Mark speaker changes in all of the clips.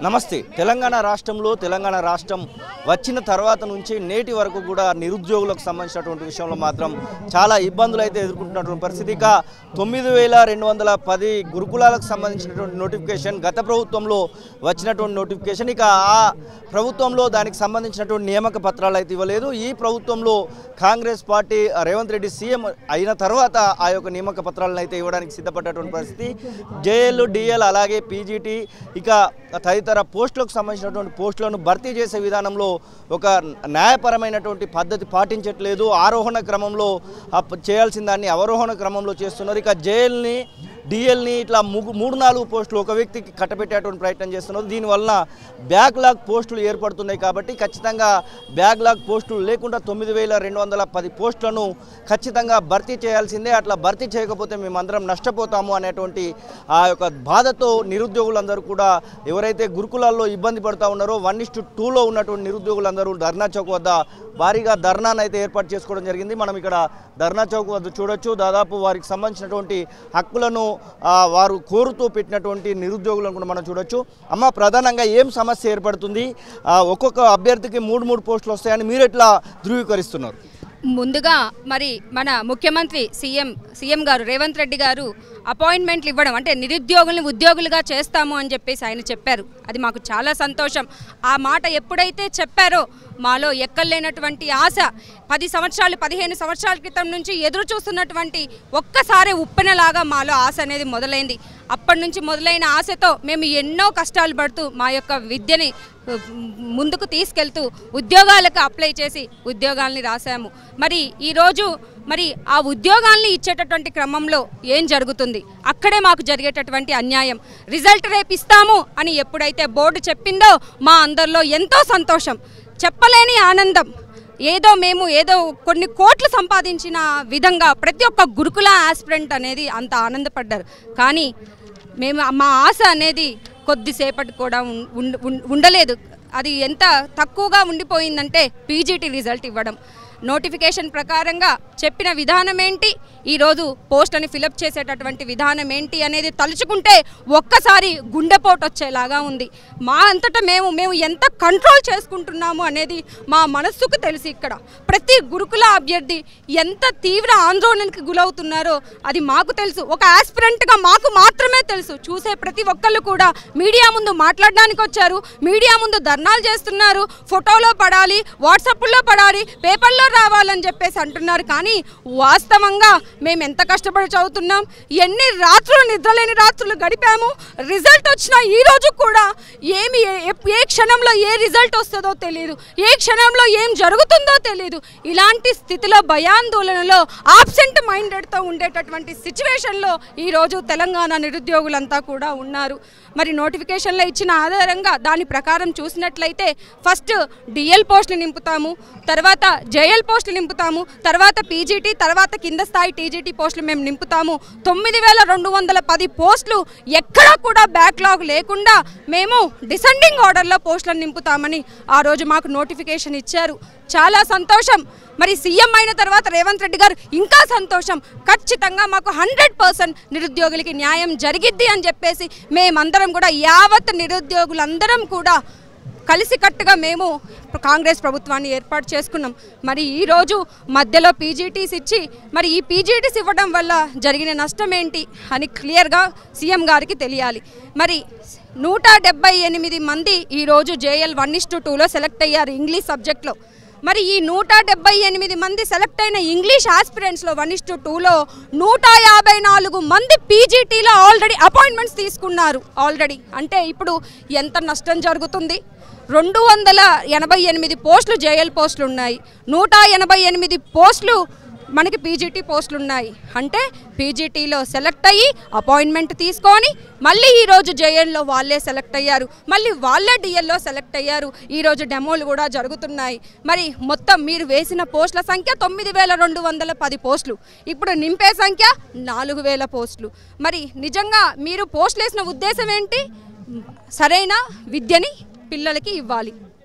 Speaker 1: నమస్తే తెలంగాణ రాష్ట్రంలో తెలంగాణ రాష్ట్రం వచ్చిన తర్వాత నుంచి నేటి వరకు కూడా నిరుద్యోగులకు సంబంధించినటువంటి విషయంలో మాత్రం చాలా ఇబ్బందులు అయితే ఎదుర్కొంటున్నటువంటి పరిస్థితి ఇక తొమ్మిది వేల రెండు వందల పది గురుకులాలకు సంబంధించినటువంటి నోటిఫికేషన్ గత ప్రభుత్వంలో వచ్చినటువంటి నోటిఫికేషన్ ఇక ఆ ప్రభుత్వంలో దానికి సంబంధించినటువంటి నియామక పత్రాలు అయితే ఇవ్వలేదు ఈ ప్రభుత్వంలో కాంగ్రెస్ పార్టీ రేవంత్ రెడ్డి సీఎం అయిన తర్వాత ఆ యొక్క నియామక పత్రాలను అయితే ఇవ్వడానికి సిద్ధపడ్డటువంటి పరిస్థితి జేఎల్ డిఎల్ అలాగే పీజీటీ ఇక తదితర పోస్టులకు సంబంధించినటువంటి పోస్టులను భర్తీ చేసే విధానంలో ఒక న్యాయపరమైనటువంటి పద్ధతి పాటించట్లేదు ఆరోహణ క్రమంలో ఆ ప- చేయాల్సిన దాన్ని అవరోహణ క్రమంలో చేస్తున్నారు ఇక జేఎల్ని డిఎల్ని ఇట్లా ముగ్గు మూడు నాలుగు పోస్టులు ఒక వ్యక్తికి కట్టబెట్టేటువంటి ప్రయత్నం చేస్తున్నారు దీనివలన బ్యాక్లాగ్ పోస్టులు ఏర్పడుతున్నాయి కాబట్టి ఖచ్చితంగా బ్యాక్లాగ్ పోస్టులు లేకుండా తొమ్మిది వేల రెండు వందల పది పోస్టులను ఖచ్చితంగా భర్తీ చేయాల్సిందే అట్లా భర్తీ చేయకపోతే మేమందరం నష్టపోతాము అనేటువంటి ఆ యొక్క బాధతో నిరుద్యోగులందరూ కూడా ఎవరైతే గురుకులాల్లో ఇబ్బంది పడుతూ ఉన్నారో వన్ ఇస్టు టూలో ఉన్నటువంటి నిరుద్యోగులందరూ ధర్నా చౌక్ వద్ద భారీగా ధర్నాను అయితే ఏర్పాటు చేసుకోవడం జరిగింది మనం ఇక్కడ ధర్నా చౌక్ వద్ద చూడొచ్చు దాదాపు వారికి సంబంధించినటువంటి హక్కులను ఆ, వారు కోరుతూ పెట్టినటువంటి నిరుద్యోగులను కూడా మనం చూడొచ్చు అమ్మ ప్రధానంగా ఏం సమస్య ఏర్పడుతుంది ఆ, ఒక్కొక్క అభ్యర్థికి మూడు మూడు పోస్టులు వస్తాయని మీరు ఎట్లా ధృవీకరిస్తున్నారు
Speaker 2: ముందుగా మరి మన ముఖ్యమంత్రి సీఎం సీఎం గారు రేవంత్ రెడ్డి గారు అపాయింట్మెంట్లు ఇవ్వడం అంటే నిరుద్యోగుల్ని ఉద్యోగులుగా చేస్తాము అని చెప్పేసి ఆయన చెప్పారు అది మాకు చాలా సంతోషం ఆ మాట ఎప్పుడైతే చెప్పారో మాలో ఎక్కలేనటువంటి ఆశ పది సంవత్సరాలు పదిహేను సంవత్సరాల క్రితం నుంచి ఎదురు చూస్తున్నటువంటి ఒక్కసారి ఉప్పెనలాగా మాలో ఆశ అనేది మొదలైంది అప్పటి నుంచి మొదలైన ఆశతో మేము ఎన్నో కష్టాలు పడుతూ మా యొక్క విద్యని ఉ, ముందుకు తీసుకెళ్తూ ఉద్యోగాలకు అప్లై చేసి ఉద్యోగాల్ని రాశాము మరి ఈరోజు మరి ఆ ఉద్యోగాల్ని ఇచ్చేటటువంటి క్రమంలో ఏం జరుగుతుంది అక్కడే మాకు జరిగేటటువంటి అన్యాయం రిజల్ట్ రేపు ఇస్తాము అని ఎప్పుడైతే బోర్డు చెప్పిందో మా అందరిలో ఎంతో సంతోషం చెప్పలేని ఆనందం ఏదో మేము ఏదో కొన్ని కోట్లు సంపాదించిన విధంగా ప్రతి ఒక్క గురుకుల ఆస్పిరెంట్ అనేది అంత ఆనందపడ్డారు కానీ మేము మా ఆశ అనేది కొద్దిసేపటి కూడా ఉం- ఉండ- ఉం- ఉండలేదు అది ఎంత తక్కువగా ఉండిపోయిందంటే పీజీటీ రిజల్ట్ ఇవ్వడం నోటిఫికేషన్ ప్రకారంగా చెప్పిన విధానం ఏంటి ఈరోజు పోస్ట్ అని ఫిలప్ చేసేటటువంటి విధానం ఏంటి అనేది తలుచుకుంటే ఒక్కసారి గుండెపోటు వచ్చేలాగా ఉంది మా అంతటా మేము మేము ఎంత కంట్రోల్ చేసుకుంటున్నాము అనేది మా మనస్సుకు తెలుసు ఇక్కడ ప్రతి గురుకుల అభ్యర్థి ఎంత తీవ్ర ఆందోళనకి గురవుతున్నారో అది మాకు తెలుసు ఒక ఆస్పిరెంట్గా మాకు మాత్రమే తెలుసు చూసే ప్రతి ఒక్కళ్ళు కూడా మీడియా ముందు మాట్లాడడానికి వచ్చారు మీడియా ముందు ధర్నాలు చేస్తున్నారు ఫోటోలో పడాలి వాట్సాప్లో పడాలి పేపర్లో రావాలని చెప్పేసి అంటున్నారు కానీ వాస్తవంగా మేము ఎంత కష్టపడి చదువుతున్నాం ఎన్ని రాత్రులు నిద్రలేని రాత్రులు గడిపాము రిజల్ట్ వచ్చిన ఈ రోజు కూడా ఏమి ఏ- ఏ క్షణంలో ఏ రిజల్ట్ వస్తుందో తెలియదు ఏ క్షణంలో ఏం జరుగుతుందో తెలియదు ఇలాంటి స్థితిలో భయాందోళనలో ఆబ్సెంట్ మైండెడ్తో ఉండేటటువంటి సిచ్యువేషన్లో ఈరోజు తెలంగాణ నిరుద్యోగులంతా కూడా ఉన్నారు మరి నోటిఫికేషన్లో ఇచ్చిన ఆధారంగా దాని ప్రకారం చూసినట్లయితే ఫస్ట్ డిఎల్ పోస్టులు నింపుతాము తర్వాత జేఎల్ పోస్టులు నింపుతాము తర్వాత పీజీటీ తర్వాత కింద స్థాయి టీజీటీ పోస్టులు మేము నింపుతాము తొమ్మిది వేల రెండు వందల పది పోస్టులు ఎక్కడా కూడా బ్యాక్లాగ్ లేకుండా మేము డిసెండింగ్ ఆర్డర్లో పోస్టులను నింపుతామని ఆ రోజు మాకు నోటిఫికేషన్ ఇచ్చారు చాలా సంతోషం మరి సీఎం అయిన తర్వాత రేవంత్ రెడ్డి గారు ఇంకా సంతోషం ఖచ్చితంగా మాకు హండ్రెడ్ పర్సెంట్ నిరుద్యోగులకి న్యాయం జరిగిద్ది అని చెప్పేసి మేమందరం కూడా యావత్ నిరుద్యోగులందరం కూడా కలిసికట్టుగా మేము కాంగ్రెస్ ప్రభుత్వాన్ని ఏర్పాటు చేసుకున్నాం మరి ఈరోజు మధ్యలో పీజీటీస్ ఇచ్చి మరి ఈ పీజీటీస్ ఇవ్వడం వల్ల జరిగిన నష్టం ఏంటి అని క్లియర్గా సీఎం గారికి తెలియాలి మరి నూట డెబ్బై ఎనిమిది మంది ఈరోజు జేఎల్ వన్ ఇస్ టూలో సెలెక్ట్ అయ్యారు ఇంగ్లీష్ సబ్జెక్ట్లో మరి ఈ నూట డెబ్బై ఎనిమిది మంది సెలెక్ట్ అయిన ఇంగ్లీష్ ఆస్పిరెంట్స్లో వన్ ఇస్ టూలో నూట యాభై నాలుగు మంది పీజీటీలో ఆల్రెడీ అపాయింట్మెంట్స్ తీసుకున్నారు ఆల్రెడీ అంటే ఇప్పుడు ఎంత నష్టం జరుగుతుంది రెండు వందల ఎనభై ఎనిమిది పోస్టులు జేఎల్ పోస్టులు ఉన్నాయి నూట ఎనభై ఎనిమిది పోస్టులు మనకి పీజీటీ పోస్టులు ఉన్నాయి అంటే పీజీటీలో సెలెక్ట్ అయ్యి అపాయింట్మెంట్ తీసుకొని మళ్ళీ ఈరోజు జేఎల్లో వాళ్ళే సెలెక్ట్ అయ్యారు మళ్ళీ వాళ్ళే డిఎల్లో సెలెక్ట్ అయ్యారు ఈరోజు డెమోలు కూడా జరుగుతున్నాయి మరి మొత్తం మీరు వేసిన పోస్టుల సంఖ్య తొమ్మిది వేల రెండు వందల పది పోస్టులు ఇప్పుడు నింపే సంఖ్య నాలుగు వేల పోస్టులు మరి నిజంగా మీరు పోస్టులు వేసిన ఉద్దేశం ఏంటి సరైన విద్యని పిల్లలకి ఇవ్వాలి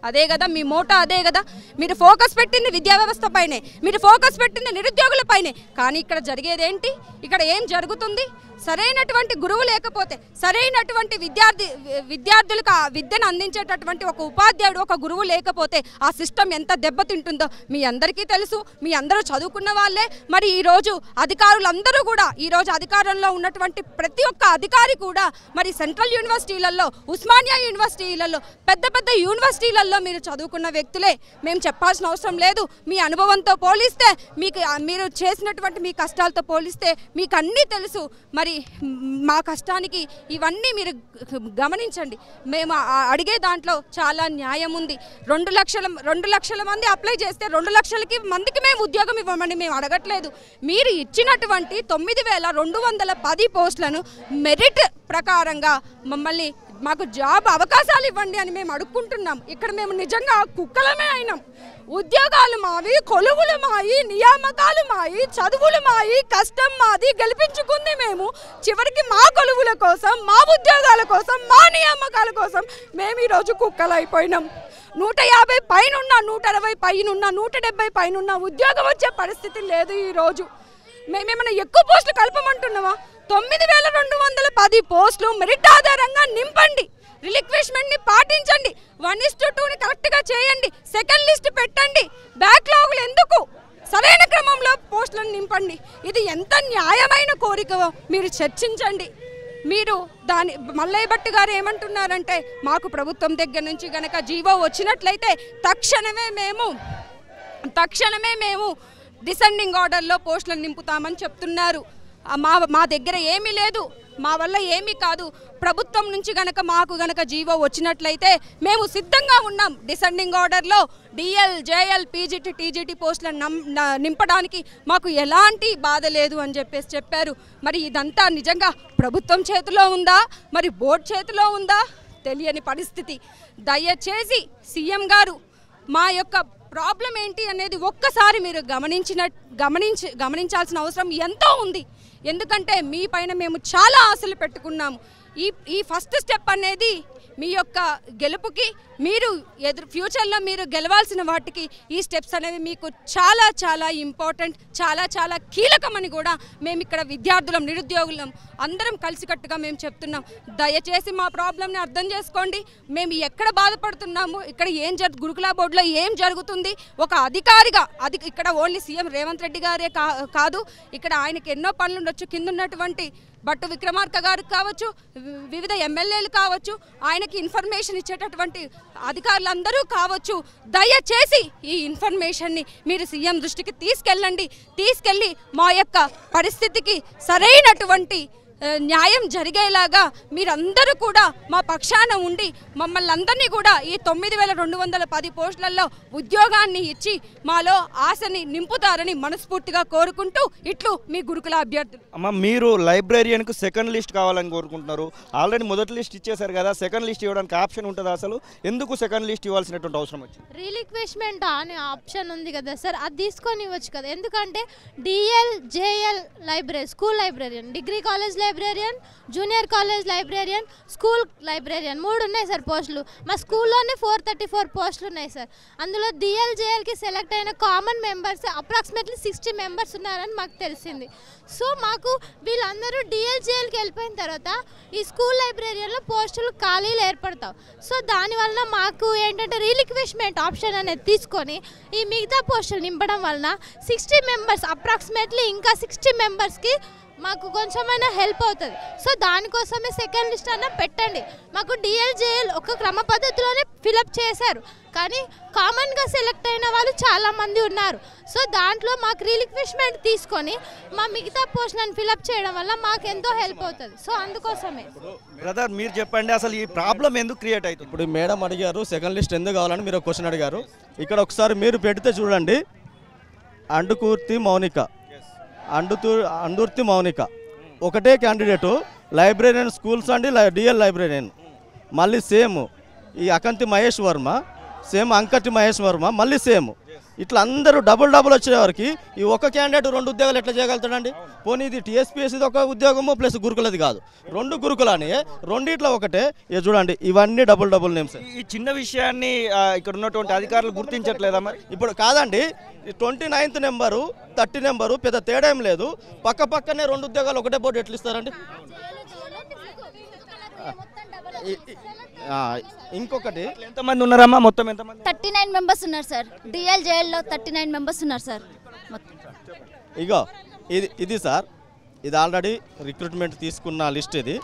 Speaker 2: అదే కదా మీ మోటో అదే కదా మీరు ఫోకస్ పెట్టింది విద్యా వ్యవస్థ పైనే మీరు ఫోకస్ పెట్టింది నిరుద్యోగుల పైనే కానీ ఇక్కడ జరిగేది ఏంటి ఇక్కడ ఏం జరుగుతుంది సరైనటువంటి గురువు లేకపోతే సరైనటువంటి విద్యార్థి విద్యార్థులకు ఆ విద్యను అందించేటటువంటి ఒక ఉపాధ్యాయుడు ఒక గురువు లేకపోతే ఆ సిస్టమ్ ఎంత దెబ్బతింటుందో మీ అందరికీ తెలుసు మీ అందరూ చదువుకున్న వాళ్ళే మరి ఈరోజు అధికారులందరూ కూడా ఈరోజు అధికారంలో ఉన్నటువంటి ప్రతి ఒక్క అధికారి కూడా మరి సెంట్రల్ యూనివర్సిటీలలో ఉస్మానియా యూనివర్సిటీలలో పెద్ద పెద్ద యూనివర్సిటీలలో మీరు చదువుకున్న వ్యక్తులే మేము చెప్పాల్సిన అవసరం లేదు మీ అనుభవంతో పోలిస్తే మీకు ఆ మీరు చేసినటువంటి మీ కష్టాలతో పోలిస్తే మీకు అన్నీ తెలుసు మరి మ్, మా కష్టానికి ఇవన్నీ మీరు గ- గమనించండి మేము ఆ- అడిగే దాంట్లో చాలా న్యాయం ఉంది రెండు లక్షల రెండు లక్షల మంది అప్లై చేస్తే రెండు లక్షలకి మందికి మేము ఉద్యోగం ఇవ్వమని మేము అడగట్లేదు మీరు ఇచ్చినటువంటి తొమ్మిది వేల రెండు వందల పది పోస్టులను మెరిట్ ప్రకారంగా మమ్మల్ని మాకు జాబ్ అవకాశాలు ఇవ్వండి అని మేము అడుక్కుంటున్నాం ఇక్కడ మేము నిజంగా కుక్కలమే అయినాం ఉద్యోగాలు మావి కొలువులు మాయి నియామకాలు మాయి చదువులు మాయి కష్టం మాది గెలిపించుకుంది మేము చివరికి మా కొలువుల కోసం మా ఉద్యోగాల కోసం మా నియామకాల కోసం మేము ఈరోజు కుక్కలు అయిపోయినాం నూట యాభై పైన ఉన్న నూట అరవై పైన ఉన్న నూట డెబ్బై పైన ఉన్న ఉద్యోగం వచ్చే పరిస్థితి లేదు ఈరోజు మేమేమైనా ఎక్కువ పోస్టులు కలపమంటున్నామా తొమ్మిది వేల రెండు వందల పది పోస్టులు మెరిట్ ఆధారంగా నింపండి రిలిక్విష్మెంట్ ని పాటించండి వన్ ఇస్ టు టూని కరెక్ట్గా చేయండి సెకండ్ లిస్ట్ పెట్టండి బ్యాక్లాగులు ఎందుకు సరైన క్రమంలో పోస్టులను నింపండి ఇది ఎంత న్యాయమైన కోరిక మీరు చర్చించండి మీరు దాని మల్లయ్య భట్ గారు ఏమంటున్నారంటే మాకు ప్రభుత్వం దగ్గర నుంచి గనక జీవో వచ్చినట్లయితే తక్షణమే మేము తక్షణమే మేము డిసెండింగ్ ఆర్డర్లో పోస్టులను నింపుతామని చెప్తున్నారు ఆ, మా మా దగ్గర ఏమీ లేదు మా వల్ల ఏమీ కాదు ప్రభుత్వం నుంచి గనక మాకు గనక జీవో వచ్చినట్లయితే మేము సిద్ధంగా ఉన్నాం డిసెండింగ్ ఆర్డర్లో డిఎల్ జేఎల్ పీజీటీ టీజీటీ పోస్టులను నం- న- నింపడానికి మాకు ఎలాంటి బాధ లేదు అని చెప్పేసి చెప్పారు మరి ఇదంతా నిజంగా ప్రభుత్వం చేతిలో ఉందా మరి బోర్డు చేతిలో ఉందా తెలియని పరిస్థితి దయచేసి సీఎం గారు మా యొక్క ప్రాబ్లం ఏంటి అనేది ఒక్కసారి మీరు గమనించిన గమనించి గమనించాల్సిన అవసరం ఎంతో ఉంది ఎందుకంటే మీ పైన మేము చాలా ఆశలు పెట్టుకున్నాము ఈ ఈ ఫస్ట్ స్టెప్ అనేది మీ యొక్క గెలుపుకి మీరు ఎదురు ఫ్యూచర్లో మీరు గెలవాల్సిన వాటికి ఈ స్టెప్స్ అనేవి మీకు చాలా చాలా ఇంపార్టెంట్ చాలా చాలా కీలకమని కూడా మేము ఇక్కడ విద్యార్థులం నిరుద్యోగులం అందరం కలిసికట్టుగా మేము చెప్తున్నాం దయచేసి మా ప్రాబ్లమ్ని అర్థం చేసుకోండి మేము ఎక్కడ బాధపడుతున్నాము ఇక్కడ ఏం జరు గురుకుల బోర్డులో ఏం జరుగుతుంది ఒక అధికారిగా అది ఇక్కడ ఓన్లీ సీఎం రేవంత్ రెడ్డి గారే కా కాదు ఇక్కడ ఆయనకి ఎన్నో పనులు ఉండొచ్చు కింద ఉన్నటువంటి భట్టు విక్రమార్క గారు కావచ్చు వి- వివిధ ఎమ్మెల్యేలు కావచ్చు ఆయనకి ఇన్ఫర్మేషన్ ఇచ్చేటటువంటి అధికారులందరూ కావచ్చు దయచేసి ఈ ఇన్ఫర్మేషన్ని మీరు సీఎం దృష్టికి తీసుకెళ్ళండి తీసుకెళ్ళి మా యొక్క పరిస్థితికి సరైనటువంటి ఆ, న్యాయం జరిగేలాగా మీరందరూ కూడా మా పక్షాన ఉండి మమ్మల్ని అందరినీ కూడా ఈ తొమ్మిది వేల రెండు వందల పది పోస్టులలో ఉద్యోగాన్ని ఇచ్చి మాలో ఆశని నింపుతారని మనస్ఫూర్తిగా కోరుకుంటూ ఇట్లు మీ గురుకుల అభ్యర్థులు
Speaker 1: అమ్మ మీరు లైబ్రేరియన్కు సెకండ్ లిస్ట్ కావాలని కోరుకుంటున్నారు ఆల్రెడీ మొదటి లిస్ట్ ఇచ్చేశారు కదా సెకండ్ లిస్ట్ ఇవ్వడానికి ఆప్షన్ ఉంటుందా అసలు ఎందుకు సెకండ్ లిస్ట్ ఇవ్వాల్సినటువంటి అవసరం వచ్చింది
Speaker 3: రీలిక్విష్మెంట్ అనే ఆప్షన్ ఉంది కదా సార్ అది తీసుకొని ఇవ్వచ్చు కదా ఎందుకంటే DL JL library school librarian degree college librarian junior college librarian school librarian మూడు ఉన్నాయి సార్ పోస్టులు మా స్కూల్లోనే ఫోర్ థర్టీ ఫోర్ పోస్టులు ఉన్నాయి సార్ అందులో డిఎల్ జేఎల్కి సెలెక్ట్ అయిన common members approximately sixty members ఉన్నారని మాకు తెలిసింది సో మాకు వీళ్ళందరూ డిఎల్ జేఎల్కి వెళ్ళిపోయిన తర్వాత ఈ స్కూల్ లైబ్రరీలో పోస్టులు ఖాళీలు ఏర్పడతావు సో దానివల్ల మాకు ఏంటంటే రీలిక్విష్మెంట్ ఆప్షన్ అనేది తీసుకొని ఈ మిగతా పోస్టులు నింపడం వలన సిక్స్టీ మెంబర్స్ అప్రాక్సిమేట్లీ ఇంకా సిక్స్టీ మెంబర్స్కి మాకు కొంచెమైనా హెల్ప్ అవుతుంది సో దానికోసమే సెకండ్ లిస్ట్ అన్న పెట్టండి మాకు డిఎల్జేఎల్ ఒక క్రమ పద్ధతిలోనే ఫిలప్ చేశారు కానీ కామన్గా సెలెక్ట్ అయిన వాళ్ళు చాలామంది ఉన్నారు సో దాంట్లో మాకు రీలిక్విష్మెంట్ తీసుకొని మా మిగతా పోస్టులను ఫిలప్ చేయడం వల్ల మాకు ఎంతో హెల్ప్ అవుతుంది సో అందుకోసమే
Speaker 1: బ్రదర్ మీరు చెప్పండి అసలు ఈ ప్రాబ్లం ఎందుకు క్రియేట్ అవుతుంది
Speaker 4: ఇప్పుడు మేడం అడిగారు సెకండ్ లిస్ట్ ఎందుకు కావాలని మీరు ఒక క్వశ్చన్ అడిగారు ఇక్కడ ఒకసారి మీరు పెడితే చూడండి అండుకూర్తి మౌనిక అండుతూ అండుర్తి మౌనిక ఒకటే క్యాండిడేటు లైబ్రేరియన్ స్కూల్స్ అండి డిఎల్ లైబ్రేరియన్ మళ్ళీ సేమ్ ఈ అకంతి మహేష్ వర్మ సేమ్ అంకటి మహేష్ వర్మ మళ్ళీ సేమ్ ఇట్లా అందరూ డబుల్ డబుల్ వచ్చే వరకు ఈ ఒక్క క్యాండిడేట్ రెండు ఉద్యోగాలు ఎట్లా చేయగలుగుతాడండి పోనీ ఇది టీఎస్పీఎస్సీ ఒక ఉద్యోగము ప్లస్ గురుకులది కాదు రెండు గురుకులని రెండిట్లో ఒకటే ఇక చూడండి ఇవన్నీ డబుల్ డబుల్ నేమ్స్
Speaker 1: ఈ చిన్న విషయాన్ని ఆ, ఇక్కడ ఉన్నటువంటి అధికారులు గుర్తించట్లేదా మరి
Speaker 4: ఇప్పుడు కాదండి twenty ninth number thirty number పెద్ద తేడా ఏం లేదు పక్క పక్కనే రెండు ఉద్యోగాలు ఒకటే బోర్డు ఎట్లా ఇస్తారండి ఈ- ఈ- ఆ, ఇంకొకటి
Speaker 1: ఎంతమంది ఉన్నారమ్మా మొత్తం ఎంతమంది
Speaker 5: థర్టీ నైన్ మెంబర్స్ ఉన్నారు సార్ డిఎల్ జేఎల్లో థర్టీ నైన్ మెంబర్స్ ఉన్నారు సార్ మొత్తం
Speaker 4: ఇగో ఇది ఇది సార్ ఇది ఆల్రెడీ రిక్రూట్మెంట్ తీసుకున్న లిస్ట్ ఇది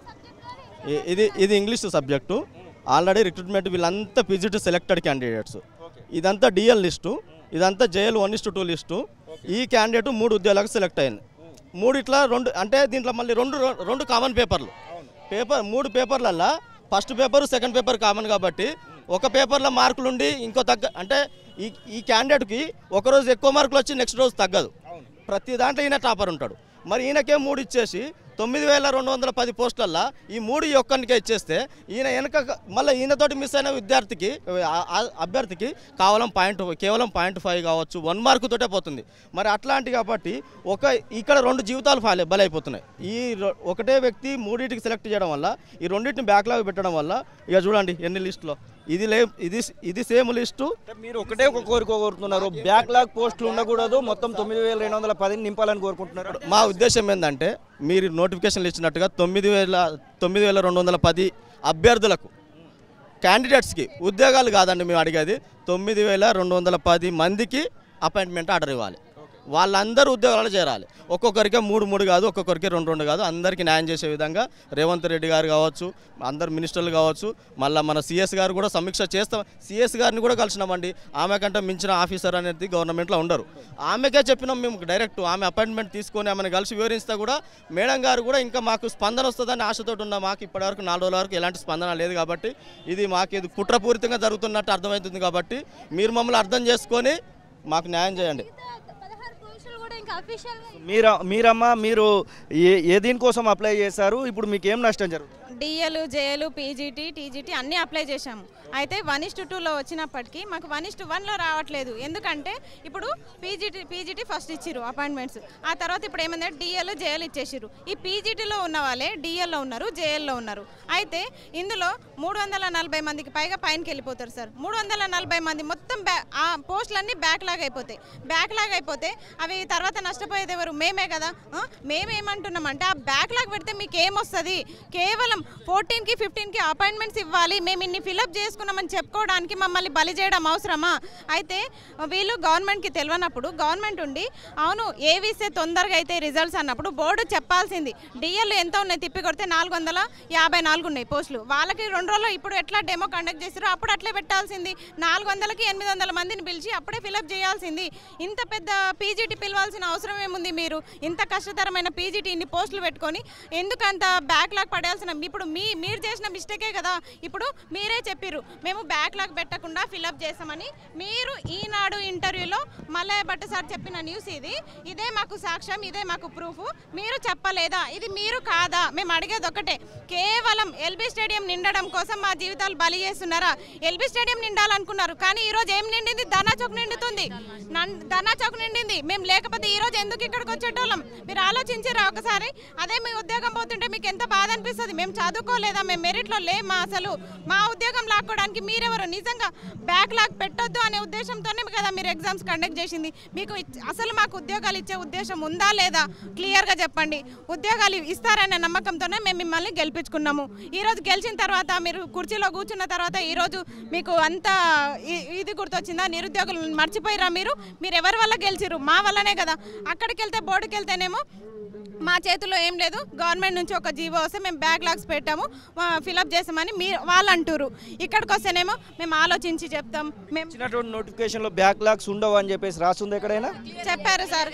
Speaker 4: ఇ- ఇది ఇది ఇంగ్లీష్ సబ్జెక్టు ఆల్రెడీ రిక్రూట్మెంట్ వీళ్ళంతా పిజిట్ సెలెక్టెడ్ క్యాండిడేట్స్ ఇదంతా డిఎల్ లిస్టు ఇదంతా JL one is to two list ఈ క్యాండిడేట్ మూడు ఉద్యోగాలకు సెలెక్ట్ అయింది మూడు ఇట్లా రెండు అంటే దీంట్లో మళ్ళీ రెండు రెండు కామన్ పేపర్లు పేపర్ మూడు పేపర్లల్లో first paper second paper common కాబట్టి ఒక పేపర్లో మార్కులు ఉండి ఇంకో తగ్గ అంటే ఈ ఈ క్యాండిడేట్కి ఒకరోజు ఎక్కువ మార్కులు వచ్చి నెక్స్ట్ రోజు తగ్గదు ప్రతి దాంట్లో ఈయన టాపర్ ఉంటాడు మరి ఈయనకే మూడు ఇచ్చేసి తొమ్మిది వేల రెండు వందల పది పోస్టులల్లో ఈ మూడు ఈ ఒక్కనికే ఇచ్చేస్తే ఈయన వెనక మళ్ళీ ఈయనతోటి మిస్ అయిన విద్యార్థికి ఆ- ఆ అభ్యర్థికి కేవలం పాయింట్ కేవలం పాయింట్ ఫైవ్ కావచ్చు వన్ మార్కు తోటే పోతుంది మరి అట్లాంటి కాబట్టి ఒక ఇక్కడ రెండు జీవితాలు ఫాలే బలైపోతున్నాయి ఈ రొ- ఒకటే వ్యక్తి మూడింటికి సెలెక్ట్ చేయడం వల్ల ఈ రెండింటిని బ్యాక్లాగ్ పెట్టడం వల్ల ఇక చూడండి ఎన్ని లిస్టులో ఇది లే ఇది ఇది సేమ్ లిస్టు
Speaker 1: అంటే మీరు ఒకటే ఒక కోరిక కోరుతున్నారు బ్యాక్లాగ్ పోస్టులు ఉండకూడదు మొత్తం తొమ్మిది వేల రెండు వందల పదిని నింపాలని కోరుకుంటున్నారు
Speaker 4: మా ఉద్దేశం ఏంటంటే మీరు నోటిఫికేషన్లు ఇచ్చినట్టుగా తొమ్మిది వేల తొమ్మిది వేల రెండు వందల పది అభ్యర్థులకు క్యాండిడేట్స్కి ఉద్యోగాలు కాదండి మేము అడిగేది తొమ్మిది వేల రెండు వందల పది మందికి అపాయింట్మెంట్ ఆర్డర్ ఇవ్వాలి వాళ్ళందరూ ఉద్యోగాలు చేరాలి ఒక్కొక్కరికి మూడు మూడు కాదు ఒక్కొక్కరికి రెండు రెండు కాదు అందరికీ న్యాయం చేసే విధంగా రేవంత్ రెడ్డి గారు కావచ్చు అందరు మినిస్టర్లు కావచ్చు మళ్ళీ మన సిఎస్ గారు కూడా సమీక్ష చేస్తాం సిఎస్ గారిని కూడా కలిసినామండి ఆమె కంటే మించిన ఆఫీసర్ అనేది గవర్నమెంట్లో ఉండరు ఆమెకే చెప్పినాం మేము డైరెక్ట్ ఆమె అపాయింట్మెంట్ తీసుకొని ఆమెను కలిసి వివరిస్తే కూడా మేడం గారు కూడా ఇంకా మాకు స్పందన వస్తుందని ఆశతో ఉన్న మాకు ఇప్పటివరకు నాలుగు రోజుల వరకు ఎలాంటి స్పందన లేదు కాబట్టి ఇది మాకు ఇది కుట్రపూరితంగా జరుగుతున్నట్టు అర్థమవుతుంది కాబట్టి మీరు మమ్మల్ని అర్థం చేసుకొని మాకు న్యాయం చేయండి
Speaker 3: పదహారు పోస్టులు కూడా ఇంకా అఫీషియల్
Speaker 1: మీరు మీరమ్మా మీరు ఏ ఏ దీనికోసం అప్లై చేశారు ఇప్పుడు మీకు ఏం నష్టం జరుగుతుంది
Speaker 6: డిఎల్ జేఎల్ పీజీటీ టీజీటీ అన్నీ అప్లై చేశాము అయితే వన్ ఇస్ టూలో వచ్చినప్పటికీ మాకు వన్ ఇస్ వన్లో రావట్లేదు ఎందుకంటే ఇప్పుడు పీజీటీ పీజీటీ ఫస్ట్ ఇచ్చిర్రు అపాయింట్మెంట్స్ ఆ తర్వాత ఇప్పుడు ఏమైందంటే డిఎల్ జేఎల్ ఇచ్చేసిర్రు ఈ పీజీటీలో ఉన్న వాళ్ళే డిఎల్లో ఉన్నారు జేఎల్లో ఉన్నారు అయితే ఇందులో మూడు వందల నలభై మందికి పైగా పైనకి వెళ్ళిపోతారు సార్ మూడు వందల నలభై మంది మొత్తం బ్యా ఆ పోస్టులన్నీ బ్యాక్లాగ్ అయిపోతాయి బ్యాక్లాగ్ అయిపోతే అవి తర్వాత నష్టపోయేది ఎవరు మేమే కదా ఆ? మేమేమంటున్నామంటే ఆ బ్యాక్లాగ్ పెడితే మీకు ఏమొస్తుంది కేవలం ఫోర్టీన్కి ఫిఫ్టీన్కి అపాయింట్మెంట్స్ ఇవ్వాలి మేము ఇన్ని ఫిలప్ చేసుకున్నామని చెప్పుకోవడానికి మమ్మల్ని బలి చేయడం అవసరమా అయితే వీళ్ళు గవర్నమెంట్కి తెలియనప్పుడు గవర్నమెంట్ ఉండి అవును ఏవిస్తే తొందరగా అయితే రిజల్ట్స్ అన్నప్పుడు బోర్డు చెప్పాల్సింది డిఎల్ ఎంత ఉన్నాయి తిప్పి కొడితే నాలుగు వందల యాభై నాలుగు ఉన్నాయి పోస్టులు వాళ్ళకి రెండు రోజులు ఇప్పుడు ఎట్లా డెమో కండక్ట్ చేస్తారో అప్పుడు అట్లే పెట్టాల్సింది నాలుగు వందలకి ఎనిమిది వందల మందిని పిలిచి అప్పుడే ఫిలప్ చేయాల్సింది ఇంత పెద్ద పీజీటీ పిలవాల్సిన అవసరం ఏముంది మీరు ఇంత కష్టతరమైన పీజీటీ ఇన్ని పోస్టులు పెట్టుకొని ఎందుకు అంత బ్యాక్లాగ్ పడాల్సిన ఇప్పుడు మీ మీరు చేసిన మిస్టేకే కదా ఇప్పుడు మీరే చెప్పిర్రు మేము బ్యాక్లాగ్ పెట్టకుండా ఫిలప్ చేస్తామని మీరు ఈనాడు ఇంటర్వ్యూలో మల్లయ్య భట్ సార్ చెప్పిన న్యూస్ ఇది ఇదే మాకు సాక్ష్యం ఇదే మాకు ప్రూఫ్ మీరు చెప్పలేదా ఇది మీరు కాదా మేము అడిగేది ఒకటే కేవలం ఎల్బీ స్టేడియం నిండడం కోసం మా జీవితాలు బలి చేస్తున్నారా ఎల్బీ స్టేడియం నిండాలనుకున్నారు కానీ ఈ రోజు ఏం నిండింది ధనా చౌక్ నిండుతుంది నన్- ధనా చౌక్ నిండింది మేము లేకపోతే ఈ రోజు ఎందుకు ఇక్కడికి వచ్చేటోళ్ళం మీరు ఆలోచించారా ఒకసారి అదే మీ ఉద్యోగం పోతుంటే మీకు ఎంత బాధ అనిపిస్తుంది మేము చదువుకోలేదా మేము మెరిట్లో లేమా అసలు మా ఉద్యోగం లాక్కోవడానికి మీరెవరు నిజంగా బ్యాక్ లాక్ పెట్టొద్దు అనే ఉద్దేశంతోనే కదా మీరు ఎగ్జామ్స్ కండక్ట్ చేసింది మీకు ఇచ్- అసలు మాకు ఉద్యోగాలు ఇచ్చే ఉద్దేశం ఉందా లేదా క్లియర్గా చెప్పండి ఉద్యోగాలు ఇస్తారనే నమ్మకంతోనే మేము మిమ్మల్ని గెలిపించుకున్నాము ఈ రోజు గెలిచిన తర్వాత మీరు కుర్చీలో కూర్చున్న తర్వాత ఈ రోజు మీకు అంత ఇ- ఇది గుర్తొచ్చిందా నిరుద్యోగులు మర్చిపోయిరా మీరు మీరు ఎవరి వల్ల గెలిచిరు మా వల్లనే కదా అక్కడికి వెళ్తే బోర్డుకి వెళ్తేనేమో మా చేతిలో ఏం లేదు గవర్నమెంట్ నుంచి ఒక జీవో వస్తే మేము బ్యాక్ లాగ్స్ పెట్టాము ఫిలప్ చేసామని మీరు వాళ్ళు అంటారు ఇక్కడికి వస్తేనేమో మేము ఆలోచించి చెప్తాం మేము
Speaker 1: ఇచ్చినటువంటి నోటిఫికేషన్లో బ్యాక్లాగ్స్ ఉండవు అని చెప్పేసి రాస్తుంది ఎక్కడైనా
Speaker 6: చెప్పారు సార్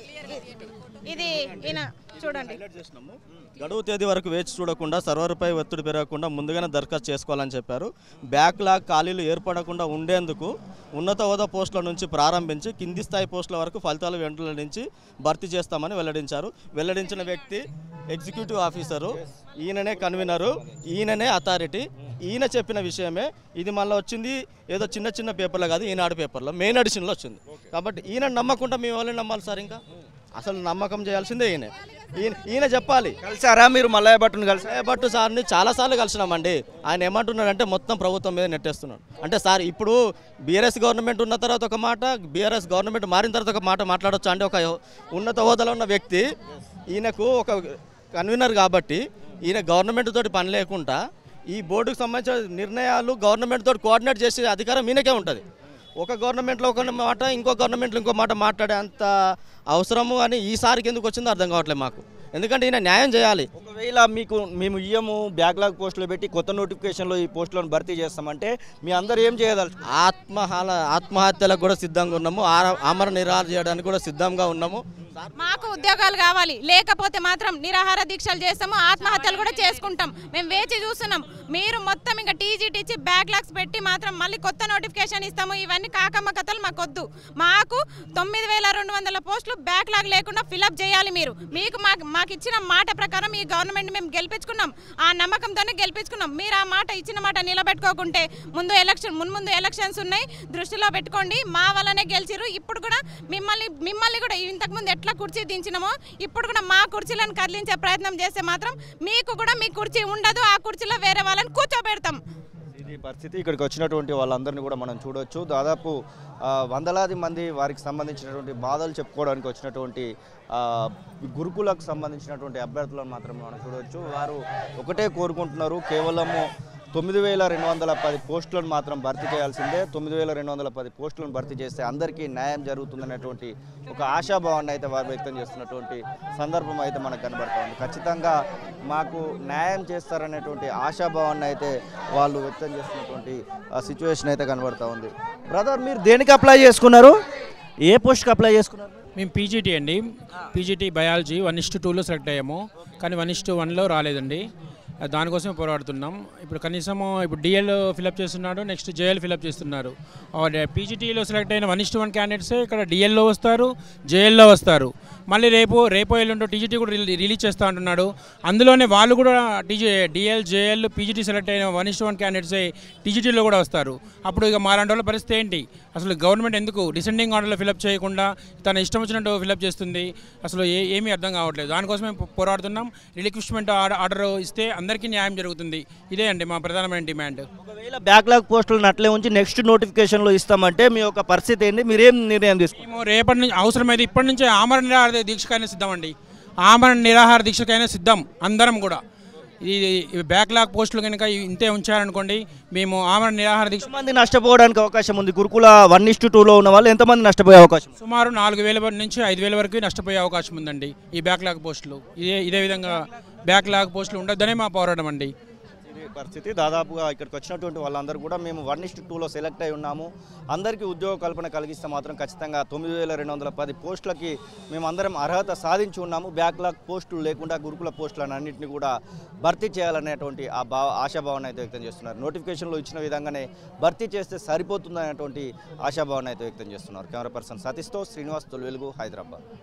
Speaker 6: ఇది ఈయన చూడండి
Speaker 4: చేసినాము గడువు తేదీ వరకు వేచి చూడకుండా సర్వర్పై ఒత్తిడి పెరగకుండా ముందుగానే దరఖాస్తు చేసుకోవాలని చెప్పారు బ్యాక్లాగ్ ఖాళీలు ఏర్పడకుండా ఉండేందుకు ఉన్నత హోదా పోస్టుల నుంచి ప్రారంభించి కింది స్థాయి పోస్టుల వరకు ఫలితాలు వెంటల నుంచి భర్తీ చేస్తామని వెల్లడించారు వెల్లడించిన వ్యక్తి ఎగ్జిక్యూటివ్ ఆఫీసరు ఈయననే కన్వీనరు ఈయననే అథారిటీ ఈయన చెప్పిన విషయమే ఇది మళ్ళీ వచ్చింది ఏదో చిన్న చిన్న పేపర్లో కాదు ఈనాడు పేపర్లో మెయిన్ ఎడిషన్లో వచ్చింది కాబట్టి ఈయన నమ్మకుండా మేము ఎవరిని నమ్మాలి సార్ ఇంకా అసలు నమ్మకం చేయాల్సిందే ఈయన ఈయన ఈయన చెప్పాలి
Speaker 1: కలిసారా మీరు మల్లయ్య భట్టును కలిసి
Speaker 4: భట్టు సార్ని చాలాసార్లు కలిసినామండి ఆయన ఏమంటున్నాడంటే మొత్తం ప్రభుత్వం మీద నెట్టేస్తున్నాడు అంటే సార్ ఇప్పుడు బీఆర్ఎస్ గవర్నమెంట్ ఉన్న తర్వాత ఒక మాట బీఆర్ఎస్ గవర్నమెంట్ మారిన తర్వాత ఒక మాట మాట్లాడొచ్చు అంటే ఒక ఉన్నత హోదాలో ఉన్న వ్యక్తి ఈయనకు ఒక కన్వీనర్ కాబట్టి ఈయన గవర్నమెంట్ తోటి పని లేకుండా ఈ బోర్డుకు సంబంధించిన నిర్ణయాలు గవర్నమెంట్ తోటి కోఆర్డినేట్ చేసే అధికారం ఈయనకే ఉంటుంది ఒక గవర్నమెంట్లో ఒక మాట ఇంకో గవర్నమెంట్లో ఇంకో మాట మాట్లాడే అంత అవసరము అని ఈసారికి ఎందుకు వచ్చిందో అర్థం కావట్లేదు మాకు ఎందుకంటే ఈయన న్యాయం చేయాలి
Speaker 1: ఒకవేళ మీకు మేము ఇయ్యము బ్యాక్లాగ్ పోస్టులు పెట్టి కొత్త నోటిఫికేషన్లో ఈ పోస్టులను భర్తీ చేస్తామంటే మీ అందరు ఏం చేయదలుచు
Speaker 4: ఆత్మహాల ఆత్మహత్యలకు కూడా సిద్ధంగా ఉన్నాము ఆర- ఆమరణ నిరాహార చేయడానికి కూడా సిద్ధంగా ఉన్నాము
Speaker 6: మాకు ఉద్యోగాలు కావాలి లేకపోతే మాత్రం నిరాహార దీక్షలు చేస్తాము ఆత్మహత్యలు కూడా చేసుకుంటాం మేము వేచి చూస్తున్నాం మీరు మొత్తం ఇంకా టీజీటీ ఇచ్చి బ్యాక్లాగ్స్ పెట్టి మాత్రం మళ్ళీ కొత్త నోటిఫికేషన్ ఇస్తాము ఇవన్నీ కాకమ్మ కథలు మాకు వద్దు మాకు తొమ్మిది వేల రెండు వందల పోస్టులు బ్యాక్లాగ్ లేకుండా ఫిలప్ చేయాలి మీరు మీకు మాకు మాకు ఇచ్చిన మాట ప్రకారం ఈ గవర్నమెంట్ మేము గెలిపించుకున్నాం ఆ నమ్మకంతోనే గెలిపించుకున్నాం మీరు ఆ మాట ఇచ్చిన మాట నిలబెట్టుకోకుంటే ముందు ఎలక్షన్ మున్ముందు ఎలక్షన్స్ ఉన్నాయి దృష్టిలో పెట్టుకోండి మా వల్లనే గెలిచిరు ఇప్పుడు కూడా మిమ్మల్ని మిమ్మల్ని కూడా ఇంతకుముందు ఎట్లా కుర్చీ దించినామో ఇప్పుడు కూడా మా కుర్చీలను కదిలించే ప్రయత్నం చేస్తే మాత్రం మీకు కూడా మీ కుర్చీ ఉండదు ఆ కుర్చీలో వేరే వాళ్ళని కూర్చోబెడతాం
Speaker 1: ఇది పరిస్థితి ఇక్కడికి వచ్చినటువంటి వాళ్ళందరినీ కూడా మనం చూడొచ్చు దాదాపు ఆ, వందలాది మంది వారికి సంబంధించినటువంటి బాధలు చెప్పుకోవడానికి వచ్చినటువంటి ఆ, గురుకులకు సంబంధించినటువంటి అభ్యర్థులను మాత్రం మనం చూడొచ్చు వారు ఒకటే కోరుకుంటున్నారు కేవలము తొమ్మిది వేల రెండు వందల పది పోస్టులను మాత్రం భర్తీ చేయాల్సిందే తొమ్మిది వేల రెండు వందల పది పోస్టులను భర్తీ చేస్తే అందరికీ న్యాయం జరుగుతుందనేటువంటి ఒక ఆశాభావాన్ని అయితే వారు వ్యక్తం చేస్తున్నటువంటి సందర్భం అయితే మనకు కనబడతా ఉంది ఖచ్చితంగా మాకు న్యాయం చేస్తారనేటువంటి ఆశాభావాన్ని అయితే వాళ్ళు వ్యక్తం చేస్తున్నటువంటి సిచ్యువేషన్ అయితే కనబడతా ఉంది బ్రదర్ మీరు దేనికి అప్లై చేసుకున్నారు ఏ పోస్ట్కి అప్లై చేసుకున్నారు
Speaker 7: మేము పీజీటీ అండి పీజీటీ బయాలజీ వన్ ఇస్టు టూలో సెలెక్ట్ అయ్యాము కానీ వన్ ఇస్టు వన్లో రాలేదండి దానికోసమే పోరాడుతున్నాం ఇప్పుడు కనీసం ఇప్పుడు డిఎల్ ఫిలప్ చేస్తున్నాడు నెక్స్ట్ జేఎల్ ఫిలప్ చేస్తున్నారు పీజీటీలో సెలెక్ట్ అయిన వన్ ఇస్టు వన్ క్యాండిడేట్సే ఇక్కడ డిఎల్లో వస్తారు జేఎల్లో వస్తారు మళ్ళీ రేపు రేపో ఎల్లుండో టీజీటీ కూడా రిలీ- రిలీజ్ చేస్తా అంటున్నాడు అందులోనే వాళ్ళు కూడా TG DL JL PGT select అయిన వన్ ఇస్టు వన్ క్యాండిడేట్సే టీజీటీలో కూడా వస్తారు అప్పుడు ఇక మాలాంటి వాళ్ళ పరిస్థితి ఏంటి అసలు గవర్నమెంట్ ఎందుకు డిసెండింగ్ ఆర్డర్లో ఫిలప్ చేయకుండా తన ఇష్టం వచ్చినట్టు ఫిలప్ చేస్తుంది అసలు ఏ ఏమీ అర్థం కావట్లేదు దానికోసం మేము పో- పోరాడుతున్నాం రిలిక్విష్మెంట్ ఆర్డర్ ఇస్తే అందరికీ న్యాయం జరుగుతుంది ఇదే అండి మా ప్రధానమైన డిమాండ్
Speaker 1: ఒకవేళ బ్యాక్లాగ్ పోస్టులను అట్లే ఉంచి నెక్స్ట్ నోటిఫికేషన్లో ఇస్తామంటే మీ యొక్క పరిస్థితి ఏంటి మీరేం నిర్ణయం తీసుకుంటారు
Speaker 7: మేము రేపటి నుంచి అవసరమైతే ఇప్పటి నుంచే ఆమరణ నిరాహార దీక్షకైనా సిద్ధం అండి ఆమరణ నిరాహార దీక్షకైనా సిద్ధం అందరం కూడా ఈ బ్యాక్లాగ్ పోస్టులు కనుక ఇంతే ఉంచారనుకోండి మేము ఆమరణ నిరాహార దీక్ష
Speaker 1: ఎంతమంది నష్టపోవడానికి అవకాశం ఉంది గురుకుల వన్ ఇస్టు టూలో ఉన్న వాళ్ళు ఎంతమంది నష్టపోయే అవకాశం ఉంది?
Speaker 7: సుమారు నాలుగు వేల నుంచి ఐదు వేల వరకు నష్టపోయే అవకాశం ఉందండి ఈ బ్యాక్లాగ్ పోస్టులు ఇదే ఇదే విధంగా బ్యాక్లాగ్ పోస్టులు ఉండొద్దనే మా పోరాటం అండి
Speaker 1: ఇది పరిస్థితి దాదాపుగా ఇక్కడికి వచ్చినటువంటి వాళ్ళందరూ కూడా మేము వన్ ఇస్ట్ టూలో సెలెక్ట్ అయి ఉన్నాము అందరికీ ఉద్యోగ కల్పన కలిగిస్తే మాత్రం ఖచ్చితంగా తొమ్మిది వేల రెండు వందల పది పోస్టులకి మేము అందరం అర్హత సాధించి ఉన్నాము బ్యాక్లాగ్ పోస్టులు లేకుండా గురుకుల పోస్టులను అన్నింటినీ కూడా భర్తీ చేయాలనేటువంటి ఆ భావ ఆశాభావాన్ని అయితే వ్యక్తం చేస్తున్నారు నోటిఫికేషన్లో ఇచ్చిన విధంగానే భర్తీ చేస్తే సరిపోతుందనేటువంటి ఆశాభావాన్ని అయితే వ్యక్తం చేస్తున్నారు కెమెరా పర్సన్ సతీష్తో శ్రీనివాస్ తొలి వెలుగు హైదరాబాద్